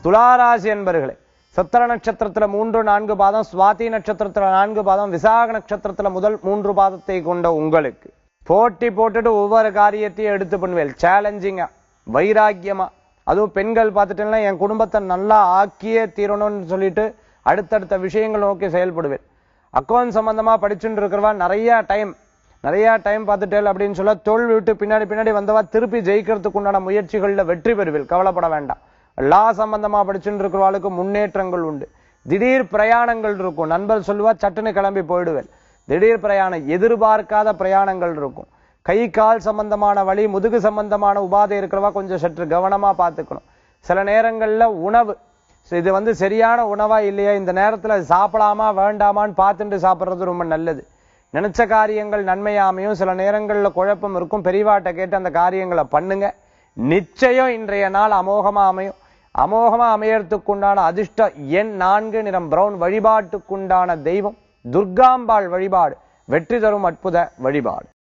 துளாராசி என்பர்களே சத்திர நட்சத்திரத்துல மூன்று நான்கு பாதம் சுவாதி நட்சத்திரத்துல நான்கு பாதம் விசாக நட்சத்திரத்துல முதல் மூன்று பாதத்தை கொண்ட உங்களுக்கு போட்டி போட்டுட்டு ஒவ்வொரு காரியத்தையும் எடுத்து பண்ணுவேன் சேலஞ்சிங்கா வைராக்கியமா அதுவும் பெண்கள் பார்த்துட்டேன்னா என் குடும்பத்தை நல்லா ஆக்கியே தீரணும்னு சொல்லிட்டு அடுத்தடுத்த விஷயங்கள் நோக்கி செயல்படுவேன் அக்கௌண்ட் சம்பந்தமா படிச்சுட்டு இருக்கிறவா நிறைய டைம் நிறைய டைம் பார்த்துட்டேல் அப்படின்னு சொல்ல தோல்வி விட்டு பின்னாடி பின்னாடி வந்தவா திருப்பி ஜெயிக்கிறதுக்கு உண்டான முயற்சிகள்ல வெற்றி பெறுவேன் கவலைப்பட வேண்டாம் லா சம்பந்தமா படிச்சுட்டு இருக்கிறவாளுக்கு முன்னேற்றங்கள் உண்டு திடீர் பிரயாணங்கள் இருக்கும் நண்பர் சொல்லுவா சட்டுன்னு கிளம்பி போயிடுவேன் திடீர் பிரயாணம் எதிர்பார்க்காத பிரயாணங்கள் இருக்கும் கை கால் சம்பந்தமான வழி முதுகு சம்பந்தமான உபாதை இருக்கிறவா கொஞ்சம் சற்று கவனமா பார்த்துக்கணும் சில நேரங்கள்ல உணவு So, இது வந்து சரியான உணவா இல்லையா இந்த நேரத்துல அது சாப்பிடாமா வேண்டாமான்னு பார்த்துட்டு சாப்பிடுறது ரொம்ப நல்லது நினைச்ச காரியங்கள் நன்மையாமையும் சில நேரங்கள்ல குழப்பம் இருக்கும் பெரியவாட்ட கேட்டு அந்த காரியங்களை பண்ணுங்க நிச்சயம் இன்றைய நாள் அமோகமா அமையும் அமோகமா அமையறதுக்குண்டான அதிர்ஷ்ட எண் நான்கு நிறம் பிரவுன் வழிபாட்டுக்குண்டான தெய்வம் துர்காம்பாள் வழிபாடு வெற்றி தரும் அற்புத வழிபாடு